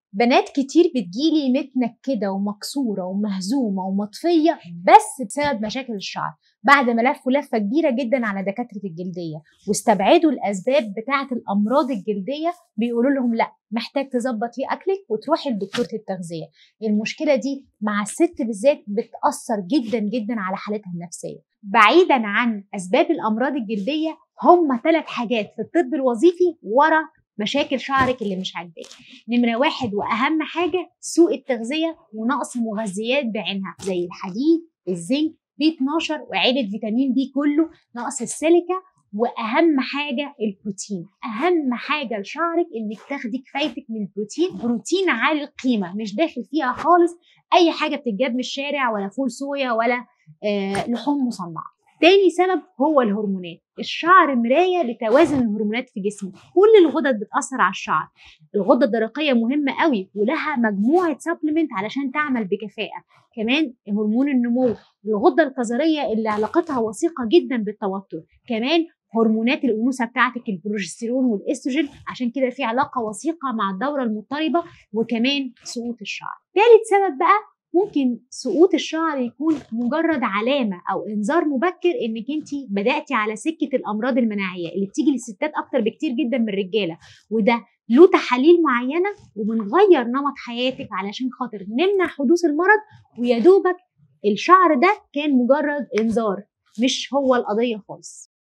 بنات كتير بتجيلي متنكده ومكسوره ومهزومه ومطفيه بس بسبب مشاكل الشعر بعد ما لفوا لفه كبيره جدا على دكاتره الجلديه واستبعدوا الاسباب بتاعه الامراض الجلديه بيقولوا لهم لا محتاج تظبط فيه اكلك وتروحي لدكتوره التغذيه المشكله دي مع الست بالذات بتاثر جدا جدا على حالتها النفسيه بعيدا عن اسباب الامراض الجلديه هم ثلاث حاجات في الطب الوظيفي ورا مشاكل شعرك اللي مش عاجباك نمره واحد واهم حاجه سوء التغذيه ونقص مغذيات بعينها زي الحديد الزنك بي 12 وعيله فيتامين بي كله نقص السيليكا واهم حاجه البروتين اهم حاجه لشعرك انك تاخدي كفايتك من البروتين بروتين عالي القيمه مش داخل فيها خالص اي حاجه بتتجاب من الشارع ولا فول صويا ولا آه لحوم مصنعه تاني سبب هو الهرمونات الشعر مراية لتوازن الهرمونات في جسمك كل الغدد بتأثر على الشعر الغدة الدرقية مهمة قوي ولها مجموعة سبلمنت علشان تعمل بكفاءة كمان هرمون النمو الغدة الكظرية اللي علاقتها وثيقة جدا بالتوتر كمان هرمونات الانوثه بتاعتك البروجستيرون والاستروجين عشان كده في علاقه وثيقه مع الدوره المضطربه وكمان سقوط الشعر. ثالث سبب بقى ممكن سقوط الشعر يكون مجرد علامه او انذار مبكر انك انت بداتي على سكه الامراض المناعيه اللي بتيجي للستات اكتر بكتير جدا من الرجاله وده له تحاليل معينه وبنغير نمط حياتك علشان خاطر نمنع حدوث المرض ويا دوبك الشعر ده كان مجرد انذار مش هو القضيه خالص